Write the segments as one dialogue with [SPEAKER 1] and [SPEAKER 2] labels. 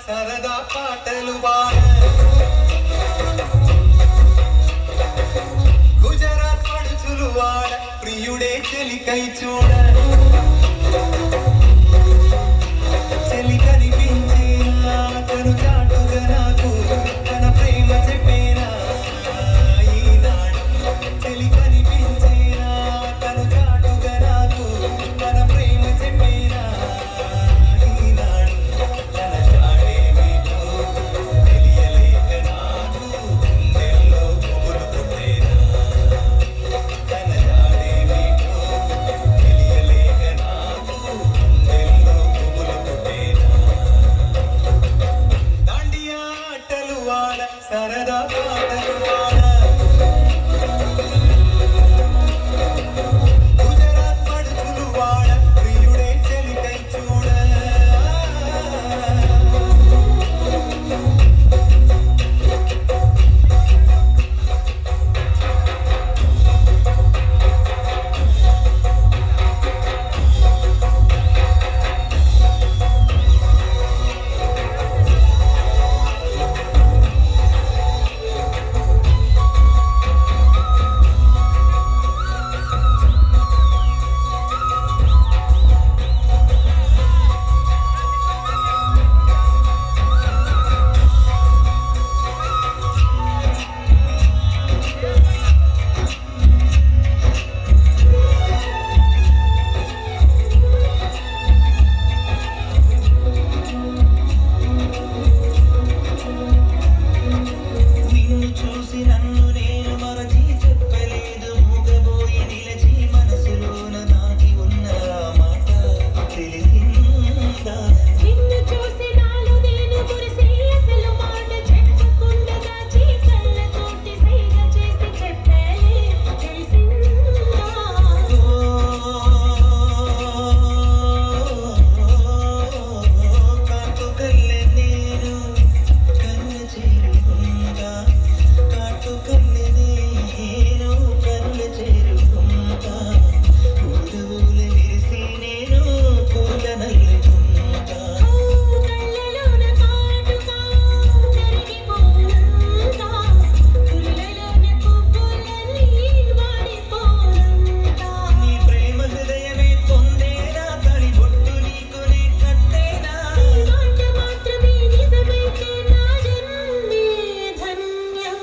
[SPEAKER 1] సరదా పాటలు వాడ గుజరాత్ పడుచులు వాడ ప్రియుడే చెలికై చూడ చెలి కనిపించేనా తను చాటుగా నాకు తన ప్రేమ చెప్పేనా ఈనాడు చెలి కనిపించేనా తను చాటుగా నాకు తన ప్రేమ చెప్పేనా ఈనాడు తన చాడేమిటో తెలియలేక నాకు గుండెల్లో పువ్వులు పుట్టేనా తన చాడేమిటో తెలియలేక నాకు గుండెల్లో పువ్వులు పుట్టేనా దాండియా ఆటలు వాడ సరదా పాటలు వాడ గుజరాత్ పడుచులు వాడ ప్రియుడే చెలికై చూడ నిన్ను చూసి నన్ను నేను మరచి చెప్పలేదు మూగబోయి నిలచి మనసులోన నాకి ఉన్న ఆ మాట తెలిసిందా
[SPEAKER 2] నిన్ను చూసి నాలో నేను కురిసి అసలు మాట చెప్పకుండా దాచి కళ్ళతోటి సైగ చేసి చెప్పాలే తెలిసిందా
[SPEAKER 1] కాటుకల్లె నేను కన్ను చేరుకుంటా కాటుకల్లె నేను కన్ను చేరుకుంటా పూలవుల విరిసి నేను పూల నల్లుకుంటా
[SPEAKER 2] కళ్ళలోన కాటుకా కరిగిపోనంతా పుల్లలోన పువ్వులన్నీ వాడిపోనంతా
[SPEAKER 1] నీ ప్రేమ హృదయమే పొందేనా తడి బొట్టు నీకు నే కట్టేనా
[SPEAKER 2] నీ మాట మాత్రమే నిజమైతే నా జన్మే ధన్యం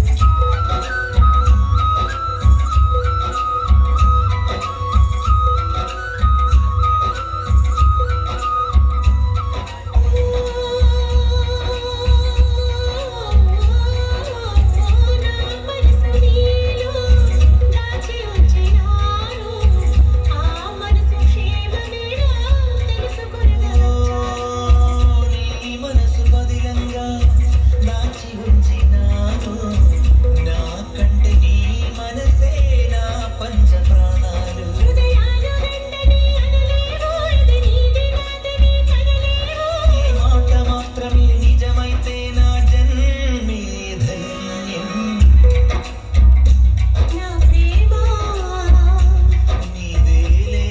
[SPEAKER 2] నా మనసు నీలో దాచి ఉంచినాను ఆ మనసు క్షేమమేనా తెలుసుకొనగలచాను
[SPEAKER 1] నీ మనసు బదిలంగా దాచి ఉంచినాను నా కంటే నీ మనసే నా పంచ ప్రాణాలు
[SPEAKER 2] హృదయాలు వెంటనే అనలేవు ఇది నీది నాదని కనలేవు
[SPEAKER 1] ఈ మాట మాత్రమే నిజమైతే నా జన్మే ధన్యం
[SPEAKER 2] నా ప్రేమ
[SPEAKER 1] నీవేలే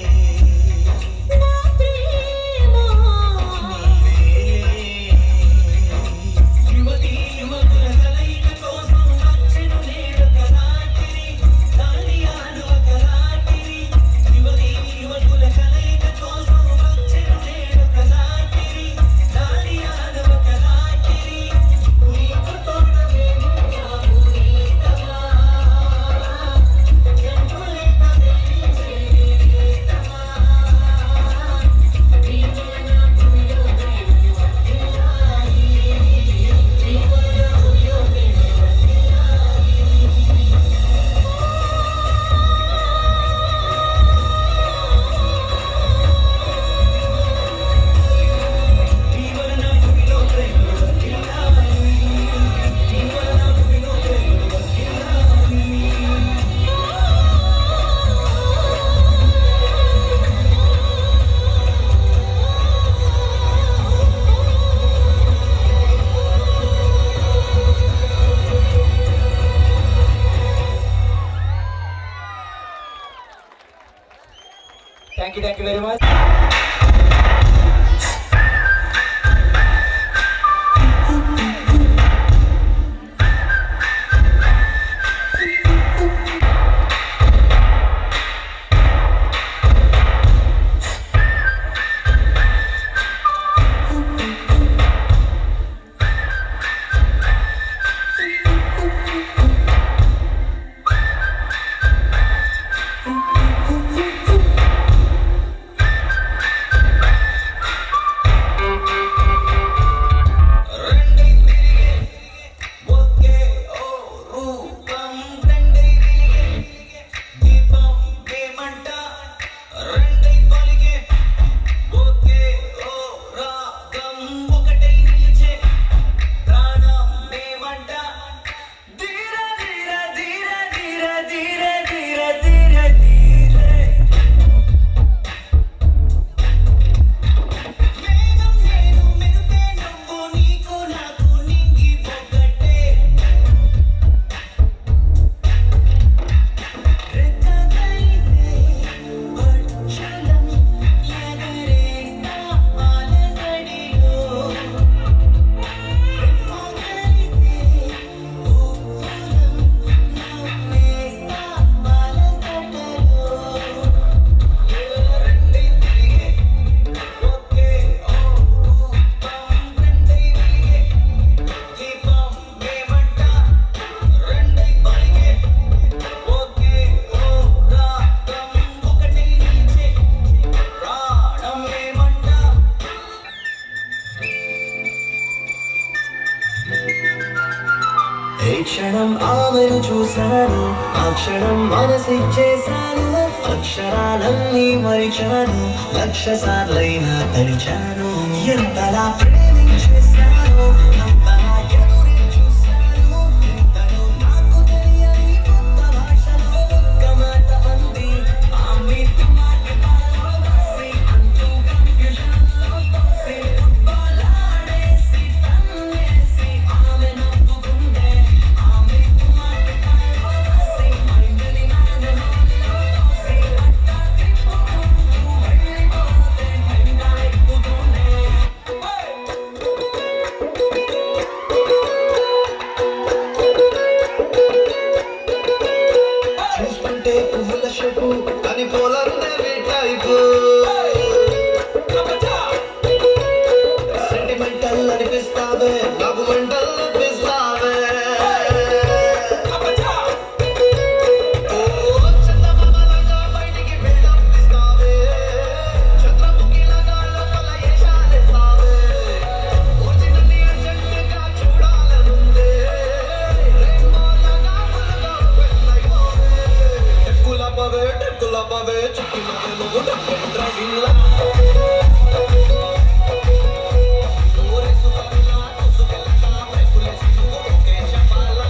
[SPEAKER 2] నా ప్రేమ
[SPEAKER 1] నీవేలే యువతి యువకుల కలయిక కోసం వచ్చెను నేడు కరాటిరి దానియాలు ఒక రాటిరి యువతి యువకుల కలయిక కోసం వచ్చెను నేడు కరాటిరి దానియాలు ఒక రాటిరి నీకు తోడమేమో కావు నీతమా జంతులే కదిలించే నీతమా
[SPEAKER 3] thank you thank you very much
[SPEAKER 1] ఏ క్షణం ఆమెను చూశాను ఆ క్షణం మనసిచ్చేశాను అక్షరాలన్నీ మరిచాను లక్ష సార్లైనా తలిచాను ఎంతలా ప్రేమించేశాను అంతలా ఎదురే చూశాను ఎంతలో నాకు తెలియని కొత్త భాషలో ఒక్క మాట అంది ఆమె మాట పాలోసి అంటూ కన్ఫ్యూజన్లో తోసి ఫుట్బాల్ ఆడేసి తన్నేసి ఆమె నవ్వుకుంటే ఆమె మాట పాలోసి మైండ్ని నానలో తోసి అట్టా తిప్పుకుంటూ వెళ్ళిపోతే ఎండా ఎక్కుతుండే చూస్తుంటే పువ్వుల షేపు కానీ పోలందే టైపు సెంటిమెంటల్ అనిపిస్తావే నాకు మెంటల్ అనిపిస్తావే ఓ చందమామలాగా బయటికి వెళ్ళంపిస్తావే చంద్రముఖిలాగా లోపల ఏషాలేస్తావే ఒరిజినల్లీ అర్జెంటుగా చూడాలనుందే రెయిన్బోలాగా ఫుల్గా పెళ్ళైపోవే టెక్కులపవే టెక్కులపవే చుట్టినవే నువ్వు డ్రైవింగ్ లా ఊరేసుకెళ్ళా చూసుకెళ్తా బ్రేకులేసి నువ్వు ఓకే చెప్పాలా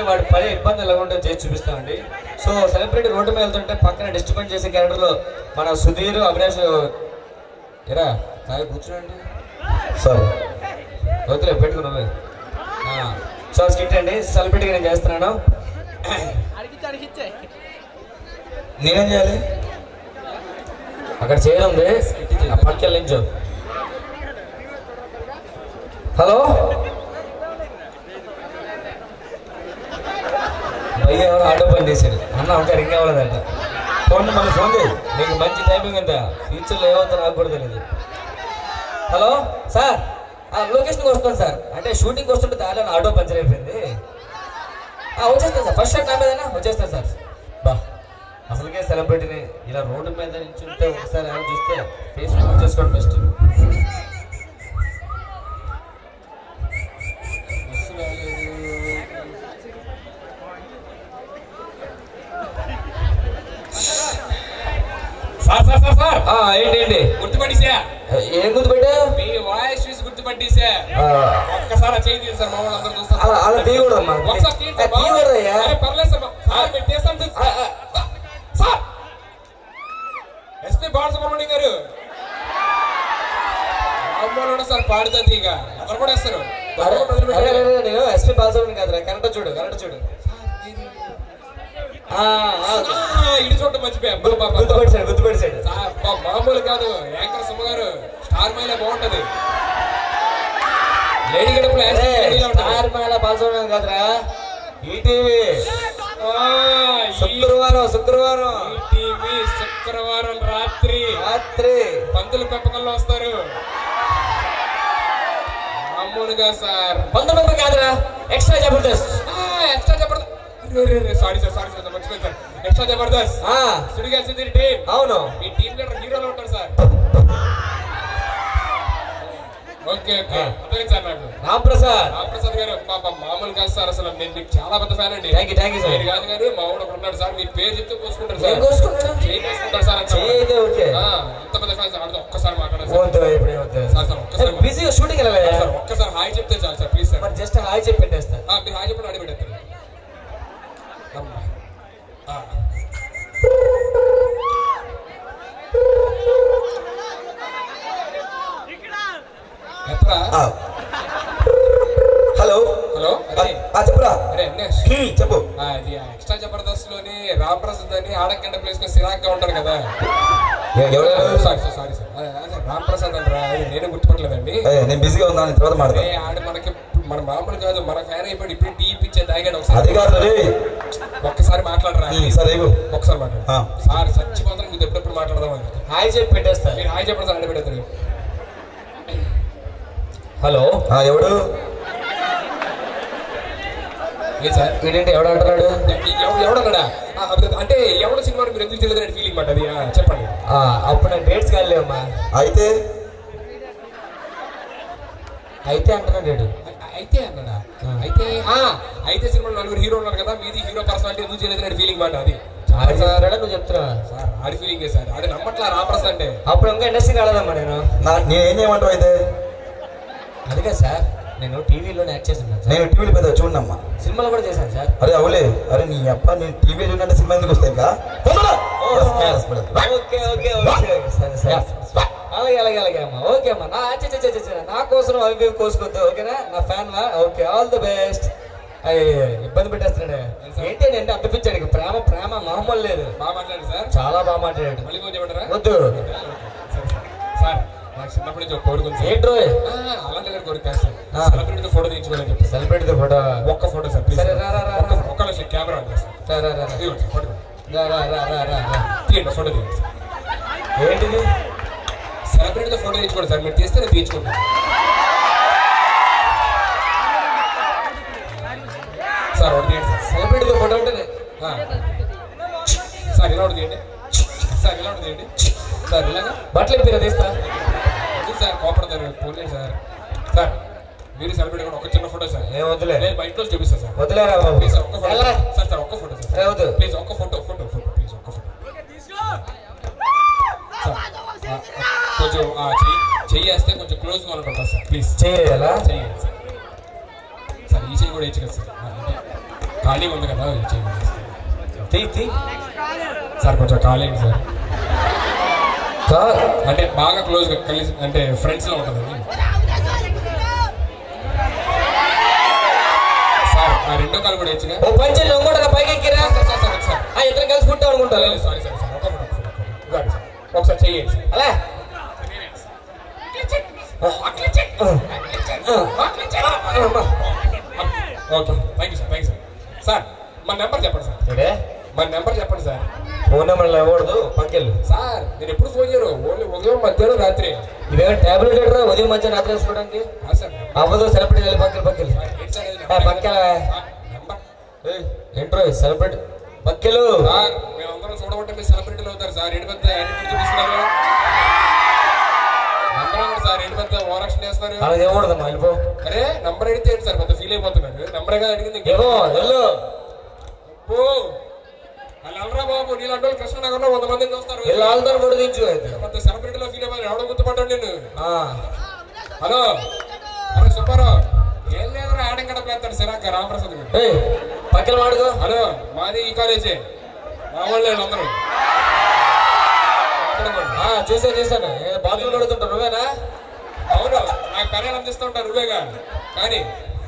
[SPEAKER 3] వాడి పని ఇబ్బంది ఎలా ఉంటుందో చేసి చూపిస్తామండి సో సెలబ్రిటీ రోడ్డు మీద వెళ్తుంటే పక్కన డిస్టర్బెన్స్ చేసే క్యారెక్టర్లో మన సుధీర్ అవినాష్ ఎరా కాయ కూర్చోండి
[SPEAKER 4] సారీ
[SPEAKER 3] వద్దులే పెట్టుకున్నావు సో స్కిట్ అండి సెలబ్రిటీగా నేను చేస్తున్నాను
[SPEAKER 4] నేనేం చేయాలి
[SPEAKER 3] అక్కడ చేయడం ఉంది ఆ పక్కకి నించు హలో భయ్య ఎవరు ఆటో పని చేశాడు అన్న ఇంకా రింగ్ అవ్వలేదంట
[SPEAKER 4] ఫోన్ మళ్ళీ ఫోన్ చేయి
[SPEAKER 3] నీకు మంచి టైమింగ్ ఎంత ఫ్యూచర్లో ఏమవుతుందో నాకు కూడా తెలియదు హలో సార్ ఆ, లొకేషన్కి వస్తాను సార్ అంటే షూటింగ్ వస్తుంటే దారిలో నా ఆటో పంచర్ అయిపోయింది ఆ, వచ్చేస్తాను సార్ ఫస్ట్ షాట్ నా మీదనా వచ్చేస్తాను సార్ బా అసలుకే సెలబ్రిటీని ఇలా రోడ్డు మీద నుంచి ఉంటే ఒకసారి ఏమైనా చూస్తే ఫేస్ బుక్ చేసుకోవడం best
[SPEAKER 5] sir sir sir sir
[SPEAKER 3] ఏంటి ఏంటి
[SPEAKER 5] గుర్తుపట్టేసా
[SPEAKER 3] ఏం గుర్తుపెట్టా
[SPEAKER 5] మీ వాయిస్ చూసి గుర్తుపట్టేసా ఒక్కసారి ఆ చేయి తీయండి సార్ మా వాళ్ళు అందరూ చూస్తారు
[SPEAKER 3] అలా అలా తీయకూడదమ్మా
[SPEAKER 5] ఒకసారి తీయండి సార్ బాబు.
[SPEAKER 3] తీయకూడదయ్యా
[SPEAKER 5] అరే, పర్లేదు సార్ సార్ మీరు తీస్తాం సార్.
[SPEAKER 3] ఆ, ఆ,
[SPEAKER 5] సార్ ఎస్పీ బాలసుబ్రహ్మణ్యం గారు అమ్మలో సార్ పాడుతుంది ఇక అతను కూడా వేస్తారు
[SPEAKER 3] అరే,
[SPEAKER 5] అతను కూడా
[SPEAKER 3] అరే,
[SPEAKER 5] వదిలిపెట్టారు.
[SPEAKER 3] అరే, నేను ఎస్పీ బాలసుబ్రహ్మణ్యం కాదురా కరెక్ట్ చూడు కరెక్ట్ చూడు ఆ, ఆ,
[SPEAKER 5] ఆ, ఇటు చూడటం మర్చిపోయా అబ్బా, అబ్బా, అబ్బా.
[SPEAKER 3] గుర్తుపెట్టాడు గుర్తుపెట్టాడు
[SPEAKER 5] సార్, అబ్బా, మామూలు కాదు యాంకర్ సుమ గారు స్టార్ మైలా బాగుంటది లేడీ గడపలో
[SPEAKER 3] అరే,
[SPEAKER 5] యాక్సిడెంట్ ఉంటుంది.
[SPEAKER 3] స్టార్ మేళ బాలసుబ్రహ్మణ్యం కాదురా ఈటీవీ
[SPEAKER 5] ఆ, ఈ
[SPEAKER 3] శుక్రవారం శుక్రవారం
[SPEAKER 5] టీవీ శుక్రవారం రాత్రి
[SPEAKER 3] రాత్రి
[SPEAKER 5] పందుల పెంపకంలో వస్తారు మామూలుగా సార్
[SPEAKER 3] పంతొమ్మిది కాదురా extra Jabardasth
[SPEAKER 5] extra Jabardasth sorry sir sorry sir మర్చిపోయింది సార్ ఎక్స్ట్రా జబర్దస్త్
[SPEAKER 3] ఆ,
[SPEAKER 5] సుడిగా సిద్ధి టీం
[SPEAKER 3] అవును
[SPEAKER 5] మీ టీం లీడర్ హీరోలో ఉంటారు సార్ ఓకే ఓకే
[SPEAKER 3] ఆ.
[SPEAKER 5] అర్థమైంది సార్ నాకు
[SPEAKER 3] రాంప్రసాద్
[SPEAKER 5] రామప్రసాద్ గారు పాప మామూలు కాదు సార్ అసలు నేను మీకు చాలా పెద్ద ఫ్యాన్ అండి
[SPEAKER 3] thank you thank you sir
[SPEAKER 5] మీరు కాదు గారు మా వాడు ఒకడు ఉన్నాడు సార్ మీ పేరు చెప్తే కోసుకుంటారు
[SPEAKER 3] ఏం
[SPEAKER 5] సార్
[SPEAKER 3] కోసుకుంటాడు
[SPEAKER 5] చేయి కోసుకుంటారు సార్ అంటారు.
[SPEAKER 3] చేయదే ఓకే
[SPEAKER 5] ఆ, ఇంత పెద్ద ఫ్యాన్ సార్ ఆడితో ఒక్కసారి మాట్లాడండి సార్
[SPEAKER 3] వద్దు ఇప్పుడే వద్దు
[SPEAKER 5] సార్, సార్, ఒక్కసారి
[SPEAKER 3] బిజీగా షూటింగ్ వెళ్ళాలి
[SPEAKER 5] సార్ ఒక్కసారి హాయ్ చెప్తే చాలు సార్ ప్లీజ్ సార్
[SPEAKER 3] మరి జస్ట్ హాయ్ చెప్పి పెట్టేస్తా
[SPEAKER 5] ఆ, మీరు హాయ్ చెప్పండి అడిపెట్టారు ఎత్తరా
[SPEAKER 4] ఆ. హలో
[SPEAKER 5] హలో
[SPEAKER 4] ఆ,
[SPEAKER 5] అరే
[SPEAKER 4] ఆ, చెప్పురా
[SPEAKER 5] అరే అన్నేష్
[SPEAKER 4] హ్మ్, చెప్పు
[SPEAKER 5] ఆ, ఇది ఎక్స్ట్రా జబర్దస్త్ లోని రామ్ ప్రసాద్ అని ఆడకండ ప్లేస్ లో సిరాగ్గా ఉంటారు కదా
[SPEAKER 4] ఎ- ఎవరు
[SPEAKER 5] సారీ సార్ సారీ సార్ అదే, అదే రామ్ ప్రసాద్ అంటారా అది నేను గుర్తుపట్టలేదండి
[SPEAKER 4] ఏ, నేను బిజీగా ఉన్నాను తర్వాత
[SPEAKER 5] అరే
[SPEAKER 4] మాట్లాడతా
[SPEAKER 5] ఆడు మనకి మన మామూలు కాదు మన ఫ్యాన్ అయిపోయి ఇప్పుడు టీ ఇప్పించే తాగాడు ఒకసారి
[SPEAKER 4] అది కాదు రే
[SPEAKER 5] ఒక్కసారి మాట్లాడరా
[SPEAKER 4] హ్మ్, సరే ఇవ్వు
[SPEAKER 5] ఒక్కసారి మాట్లాడు
[SPEAKER 4] ఆ.
[SPEAKER 5] సార్ చచ్చిపోతాను మీకు ఎప్పుడెప్పుడు మాట్లాడదామని
[SPEAKER 3] హాయ్ చెప్పి పెట్టేస్తా
[SPEAKER 5] మీరు హాయ్ చెప్పండి సార్ అడిపెడతారు
[SPEAKER 3] హలో
[SPEAKER 4] ఆ, ఎవడు
[SPEAKER 5] ఏ సార్
[SPEAKER 3] వీడేంటి ఎవడు అంటున్నాడు
[SPEAKER 5] ఎవ- ఎవడన్నాడా ఆ, అదే, అంటే ఎవడ సినిమా మీరు ఎందుకు తెలియదు ఫీలింగ్ మాట అది ఆ, చెప్పండి
[SPEAKER 3] ఆ, అప్పుడు నాకు డేట్స్ కాలేమ్మా
[SPEAKER 4] అయితే
[SPEAKER 3] అయితే అంటున్నాడు వీడు.
[SPEAKER 5] అ- అయితే అన్నాడా అయితే ఆ, అయితే సినిమాలో నలుగురు హీరో ఉన్నారు కదా మీది హీరో పర్సనాలిటీ ఎందుకు చేయలేదు ఫీలింగ్ మాట అది
[SPEAKER 3] ఆడు చెప్తున్నాడా నువ్వు చెప్తున్నావా
[SPEAKER 5] సార్ ఆడి ఫీలింగ్ సార్ అది నమ్మట్లా రామప్రసాద్ అంటే
[SPEAKER 3] అప్పుడు ఇంకా ఇండస్ట్రీ కాలేదమ్మా నేను
[SPEAKER 4] నా నేనేం చేయమంటావు అయితే
[SPEAKER 3] అందుకే సార్ నేను టీవీలోనే యాక్ట్ చేస్తున్నాను సార్
[SPEAKER 4] నేను టీవీలో పెద్ద చూడమ్మా
[SPEAKER 3] సినిమాలో కూడా చేశాను సార్
[SPEAKER 4] అరే అవులే అరే నీ అప్ప నేను టీవీ చూడంటే సినిమా ఎందుకు వస్తాయి ఇంకా తొందరగా. బస్, బస్, బస్.
[SPEAKER 3] ఓకే ఓకే ఓకే సరే సరే అలాగే అలాగే అలాగే అమ్మా ఓకే అమ్మా నా చి, చి, చి, చి, చి. నా కోసం అవి ఇవి కోసుకోవద్దు ఓకేనా నా ఫ్యాన్ వా ఓకే ఆల్ ది బెస్ట్ అయ్యి ఇబ్బంది పెట్టేస్తున్నాడు ఏంటి అంటే అనిపించాడు ఇక ప్రేమ ప్రేమ మామూలు లేదు
[SPEAKER 5] బాగా మాట్లాడు సార్
[SPEAKER 3] చాలా బాగా మాట్లాడాడు
[SPEAKER 5] మళ్ళీ ఫోన్ చేయమంటారా
[SPEAKER 3] వద్దు
[SPEAKER 5] సార్ నాకు చిన్నప్పటి నుంచి ఒక కోరిక ఉంది సార్.
[SPEAKER 3] ఏంట్రో
[SPEAKER 5] ఆ, అలాంటి గారి కోరిక కాదు సార్
[SPEAKER 3] ఆ.
[SPEAKER 5] సెలబ్రిటీతో ఫోటో తీయించుకోవాలని చెప్పి
[SPEAKER 3] సెలబ్రిటీ ఫోటో
[SPEAKER 5] ఒక్క ఫోటో సార్ ప్లీజ్
[SPEAKER 3] సరే, రా, రా, రా,
[SPEAKER 5] ఒక్క-
[SPEAKER 3] రా.
[SPEAKER 5] ఒక్క నిమిషం కెమెరా ఉంది సార్
[SPEAKER 3] రా రా రా రా.
[SPEAKER 5] ఇదిగోండి సార్, ఫోటో
[SPEAKER 3] రా రా రా రా రా రా.
[SPEAKER 5] తీయండి ఫోటో తీయండి సార్
[SPEAKER 3] ఏంటిది
[SPEAKER 5] సెలబ్రిటీతో ఫోటో తీయించుకోండి సార్ మీరు తీస్తే నేను తీయించుకుంటాను సార్ ఒకటి తీయండి సార్
[SPEAKER 3] సెలబ్రిటీతో ఫోటో ఉంటుంది
[SPEAKER 5] ఆ. సార్ ఇలా ఒకటి తీయండి సార్ ఇలా ఒకటి తీయండి సార్ ఇలాగా
[SPEAKER 3] బట్టలు ఇప్పిరా తీస్తా
[SPEAKER 5] ఎందుకు సార్ కోపడతారు పోలేదు సార్ సార్ మీరు సెలబ్రిటీ కూడా ఒక చిన్న ఫోటో సార్
[SPEAKER 3] ఏం వద్దులే
[SPEAKER 5] నేను మా ఇంట్లో చూపిస్తాను సార్
[SPEAKER 3] వదిలేరా బాబు
[SPEAKER 5] ప్లీజ్ సార్ ఒక్క ఫోటో
[SPEAKER 3] వెళ్ళరా.
[SPEAKER 5] సార్ సార్ ఒక్క ఫోటో
[SPEAKER 3] ఏ,
[SPEAKER 5] సార్
[SPEAKER 3] వద్దు
[SPEAKER 5] ప్లీజ్ ఒక్క ఫోటో ఫోటో ఫోటో ప్లీజ్ ఒక్క ఫోటో సార్ ఆ, ఆ, కొంచెం ఆ, చెయ్యి చెయ్యి వేస్తే కొంచెం క్లోజ్ గా అనుకుంటా సార్ ప్లీజ్
[SPEAKER 3] చేయాలా
[SPEAKER 5] చెయ్యండి సార్ సార్ ఈ చెయ్యి కూడా ఇచ్చి కదా సార్ ఆ, అంటే ఖాళీగా ఉంది కదా ఇది చేయండి.
[SPEAKER 3] తీ తీ
[SPEAKER 5] సార్ కొంచెం ఖాళీ అయింది సార్
[SPEAKER 3] సార్
[SPEAKER 5] అంటే బాగా క్లోజ్ కలిసి అంటే ఫ్రెండ్స్ లో ఉంటుంది సార్ ఆ రెండో కాలు కూడా ఇచ్చిన
[SPEAKER 3] ఓ పంచెల్లి ఇంకోటి పైకి ఎక్కిరా
[SPEAKER 5] సార్ సార్ సార్ సార్
[SPEAKER 3] ఆ ఇద్దరు కలిసి పుట్టాం అనుకుంటారు
[SPEAKER 5] సారీ సార్ సార్ ఒక minute, ఒక minute, ఒక minute. ఒకసారి సార్ ఒకసారి చెయ్యండి సార్
[SPEAKER 3] అలా
[SPEAKER 5] okay thank you sir thank you sir sir మన నెంబర్ చెప్పండి సార్
[SPEAKER 3] ఇదే
[SPEAKER 5] మన నెంబర్ చెప్పండి సార్
[SPEAKER 3] ఫోన్ నెంబర్ ఇవ్వకూడదు పక్కెళ్ళు
[SPEAKER 5] సార్ నేను ఎప్పుడు ఫోన్ చేయను ఓన్లీ ఉదయం మధ్యాహ్నం రాత్రి
[SPEAKER 3] ఇవేమో టాబ్లెట్ ఎడరా ఉదయం మధ్య రాత్రి వేసుకోవడానికి
[SPEAKER 5] ఆ సార్
[SPEAKER 3] అవ్వదు సెలబ్రిటీ వెళ్ళి పక్కలు పక్కలు
[SPEAKER 5] ఏంటి సార్ ఇది
[SPEAKER 3] ఏ, పక్కన.
[SPEAKER 5] నెంబర్
[SPEAKER 3] ఏంట్రో సెలబ్రిటీ పక్కలు
[SPEAKER 5] సార్ మేమందరం చూడబట్టే మీరు సెలబ్రిటీలు అవుతారు సార్ ఏంటి పెద్ద యాటిట్యూడ్ చూపిస్తున్నారు నంబర్ ఇవ్వండి సార్ ఏంటి పెద్ద ఓవరాక్షన్ చేస్తున్నారు
[SPEAKER 3] అలా ఇవ్వకూడదమ్మా వెళ్ళిపో
[SPEAKER 5] అరే నంబర్ అడిగితే ఏంటి సార్ పెద్ద ఫీల్ అయిపోతున్నారు నంబరే కదా అడిగింది ఇంకేం?
[SPEAKER 3] ఏమో వెళ్ళు
[SPEAKER 5] అబ్బో. వాళ్ళు అల్లరా బాబు నీలాంటి వాళ్ళు కృష్ణనగర్లో వంద మందిని చూస్తారు
[SPEAKER 3] వెళ్ళి వాళ్ళతో కూడా దించు అయితే
[SPEAKER 5] పెద్ద సెలబ్రిటీలో ఫీల్ అయిపోయి ఎవడో గుర్తుపడ్డాడు నేను
[SPEAKER 3] ఆ,
[SPEAKER 5] హలో అరే సుబ్బారావు ఏం లేదురా ఆడం గడప వేస్తాడు సిరాక రామప్రసాద్ గారు
[SPEAKER 3] ఏయ్ పక్కన వాడుకో
[SPEAKER 5] హలో మాది ఈ కాలేజే మా వాళ్ళు అందరూ మాట్లాడుకోండి.
[SPEAKER 3] ఆ, చూసాను చూసాను బాత్రూమ్ కడుగుతుంటా నువ్వేనా
[SPEAKER 5] అవును నాకు కర్యాలు అందిస్తూ ఉంటారు నువ్వేగా కానీ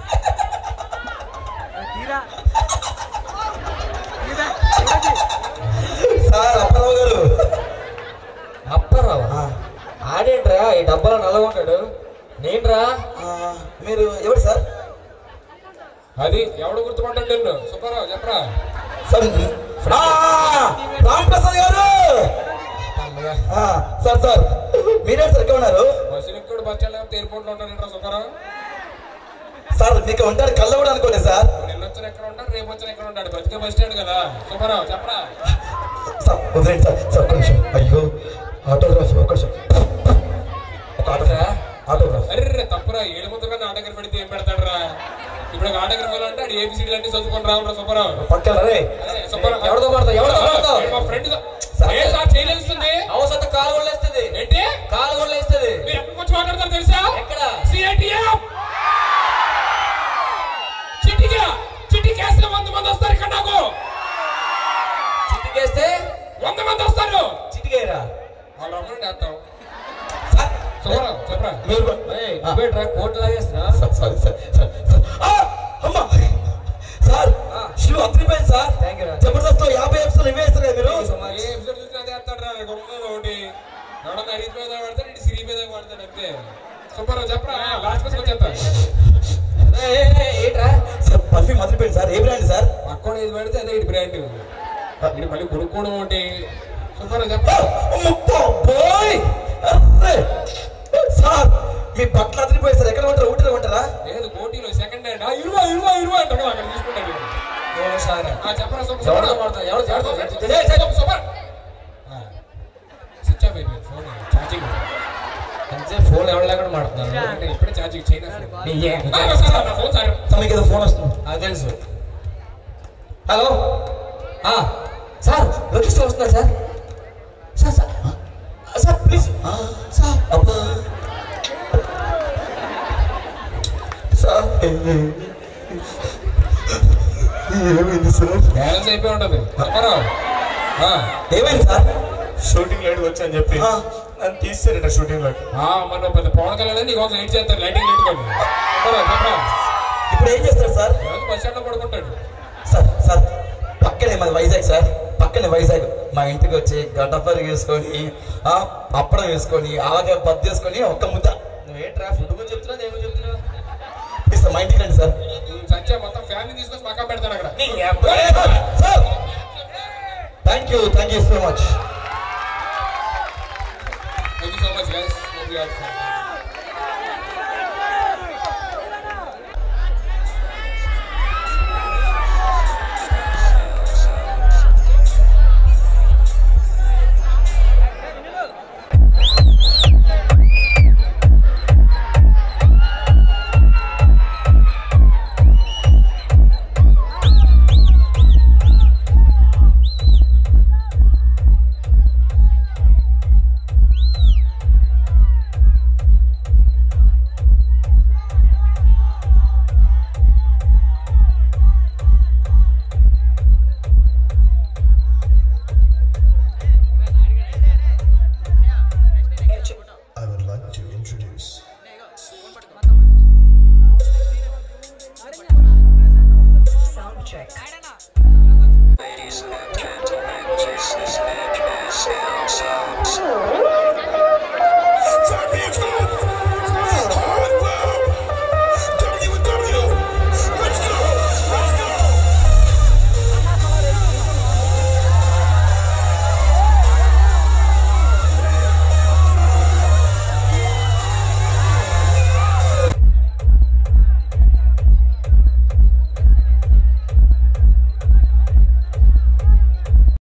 [SPEAKER 4] సార్ అప్పారావు గారు
[SPEAKER 3] అప్పారావా ఆడేంట్రా ఈ డబ్బాలో నల్లగా ఉంటాడు నేనురా
[SPEAKER 4] ఆ, మీరు ఎవరు సార్
[SPEAKER 5] అది ఎవడు గుర్తుపడ్డాడు నిన్ను సుబ్బారావు చెప్పరా
[SPEAKER 4] సార్ ఆ, రామప్రసాద్ గారు ఆ, సార్ సార్ మీరే సార్ ఎక్కడ ఉన్నారు
[SPEAKER 5] బస్సు ఎక్కడ బస్ స్టాండ్ ఎయిర్పోర్ట్ లో ఉంటాడు సుబ్బారావు
[SPEAKER 4] సార్ మీకు ఉంటాడు కళ్ళ కూడా అనుకోండి సార్
[SPEAKER 5] నిన్న వచ్చిన ఎక్కడ ఉంటాడు రేపు వచ్చిన ఎక్కడ ఉంటాడు బతికే బస్ స్టాండ్ కదా సుబ్బారావు చెప్పరా
[SPEAKER 4] సార్ వదిలేండి సార్ సార్ ఒక్క నిమిషం అయ్యో ఆటోగ్రాఫ్ ఒక్క నిమిషం ఒక ఆటోగ్రాఫ్ ఆటోగ్రాఫ్
[SPEAKER 5] అర్రే తప్పురా ఏడు ముద్ద కన్నా ఆటోగ్రఫీ పెడితే ఏం పెడతాడురా ఇప్పుడు ఆటోగ్రఫీ అంటే ఆడు ఏబిసిడీలు అన్ని చదువుకొని రావురా సుబ్బారావు
[SPEAKER 4] పక్కన రే
[SPEAKER 5] అరే సుబ్బారావు
[SPEAKER 3] ఎవరితో పడతావు? ఎవరితో పడతావు?
[SPEAKER 5] ఏ మా ఫ్రెండ్
[SPEAKER 4] సార్.
[SPEAKER 5] ఏ సార్ చేయలేస్తుంది
[SPEAKER 3] అవసరం కాలు కూడా వేస్తుంది
[SPEAKER 5] ఏంటి
[SPEAKER 3] కాలు కూడా వేస్తుంది
[SPEAKER 5] మీరు ఎక్కడికి వచ్చి మాట్లాడతారు తెలుసా
[SPEAKER 3] ఎక్కడ
[SPEAKER 5] సిఐటిఎఫ్ చిటిగా చిటి కేసులో వంద మంది వస్తారు ఇక్కడ నాకు
[SPEAKER 3] చిటికేస్తే
[SPEAKER 5] వంద మంది వస్తారు
[SPEAKER 4] చిటికేరా
[SPEAKER 5] వాళ్ళ అమ్మని వేస్తాం
[SPEAKER 4] సార్
[SPEAKER 5] సుబ్బారావు చెప్పరా
[SPEAKER 4] మీరు కూడా-
[SPEAKER 3] ఏయ్,
[SPEAKER 4] ఆ.
[SPEAKER 3] నువ్వేంట్రా కోట్లు లాగేస్తున్నా
[SPEAKER 4] sir sorry sir sir sir ఆ! అమ్మా సార్
[SPEAKER 3] ఆ.
[SPEAKER 4] శివ అత్రిపోయింది సార్
[SPEAKER 3] Thank you, రా.
[SPEAKER 4] జబర్దస్త్ లో యాభై ఎపిసోడ్ ఇవే వేస్తారు కదా మీరు
[SPEAKER 5] ఏ ఎపిసోడ్ చూసినా అదే వేస్తాడు రా గొప్ప ఒకటి ఎవడన్నా అడిగి మీద పడతాడు ఇటు సిరి మీద పడతాడు అంతే సుబ్బారావు చెప్పరా లాస్ట్ బస్ వచ్చేస్తా
[SPEAKER 3] ఏయ్, ఏయ్, ఏయ్, ఏంట్రా
[SPEAKER 4] సార్ పర్ఫ్యూమ్ అదిరిపోయింది సార్ ఏ బ్రాండ్ సార్
[SPEAKER 5] పక్కన ఏది పెడితే అదే ఇటు బ్రాండ్ ఇటు మళ్ళీ కొనుక్కోవడం ఒకటి సుబ్బారావు
[SPEAKER 4] ఆ!
[SPEAKER 5] చెప్పరా
[SPEAKER 4] అమ్మో, బాయ్ అర్రే! సార్ మీ బట్టలు అదిరిపోయి సార్ ఎక్కడ ఉంటారు ఊటిలో ఉంటారా
[SPEAKER 5] లేదు కోటిలో సెకండ్ హ్యాండ్ ఇరువా ఇరువా ఇరువా అంటారు కదా అక్కడ తీసుకుంటాడు
[SPEAKER 3] ఓ సార్
[SPEAKER 5] ఆ, చెప్పరా సుబ్బ-
[SPEAKER 3] ఎవరితో
[SPEAKER 5] సుబ్బారావు.
[SPEAKER 3] పడతావు? ఎవరితో- ఎవరితో?
[SPEAKER 5] ఏయ్, ఏయ్, సుబ్బ- సుబ్బ. ఆ, స్విచ్ ఆఫ్ అయిపోయింది ఫోన్ ఛార్జింగ్
[SPEAKER 3] అంతే ఫోన్ ఎవరు లేకుండా మాడుతున్నాను
[SPEAKER 5] అంటే ఇప్పుడే ఛార్జింగ్ చైనా ఫోన్
[SPEAKER 3] నీ ఏ-
[SPEAKER 5] ఆ, సార్, నా ఫోన్ సార్
[SPEAKER 4] సార్ మీకు ఏదో ఫోన్ వస్తుంది
[SPEAKER 3] అది తెలుసు హలో ఆ, సార్ లొకేషన్ వస్తున్నారు సార్ సార్ సార్ ఆ, సార్ ప్లీజ్
[SPEAKER 4] ఆ, సార్ అబ్బా సార్ ఏమైంది సార్
[SPEAKER 5] బ్యాలెన్స్ అయిపోయి ఉంటుంది సుబ్బారావు ఆ,
[SPEAKER 4] ఏమైంది సార్
[SPEAKER 6] షూటింగ్ లైట్ వచ్చని చెప్పి
[SPEAKER 4] ఆ.
[SPEAKER 6] నన్ను తీసారట షూటింగ్ లైట్
[SPEAKER 5] ఆ, మన పెద్ద పవన్ కళ్యాణ్ నీకోసం ఎయిట్ చేస్తారు లైటింగ్ పెట్టుకోండి సుబ్బారావు చెప్పరా
[SPEAKER 4] ఇప్పుడు ఏం చేస్తారు సార్
[SPEAKER 5] రోజు బస్ స్టాండ్ లో పడుకుంటాడు
[SPEAKER 4] సార్ సార్ పక్కనే మాది వైజాగ్ సార్ పక్కనే వైజాగ్ మా ఇంటికి వచ్చి గడ్డపరి వేసుకొని ఆ, అప్పడం వేసుకొని ఆవకాయ బద్ద వేసుకొని ఒక్క ముద్ద
[SPEAKER 3] నువ్వేంట్రా ఫుడ్ గురించి చెప్తున్నావు ఏమో చెప్తున్నావు
[SPEAKER 4] ప్లీజ్ సార్ మా ఇంటికి రండి సార్
[SPEAKER 5] సత్య మొత్తం ఫ్యామిలీ తీసుకొచ్చి పక్కన పెడతాడు అక్కడ
[SPEAKER 4] sir thank you thank you so much
[SPEAKER 5] thank you so much guys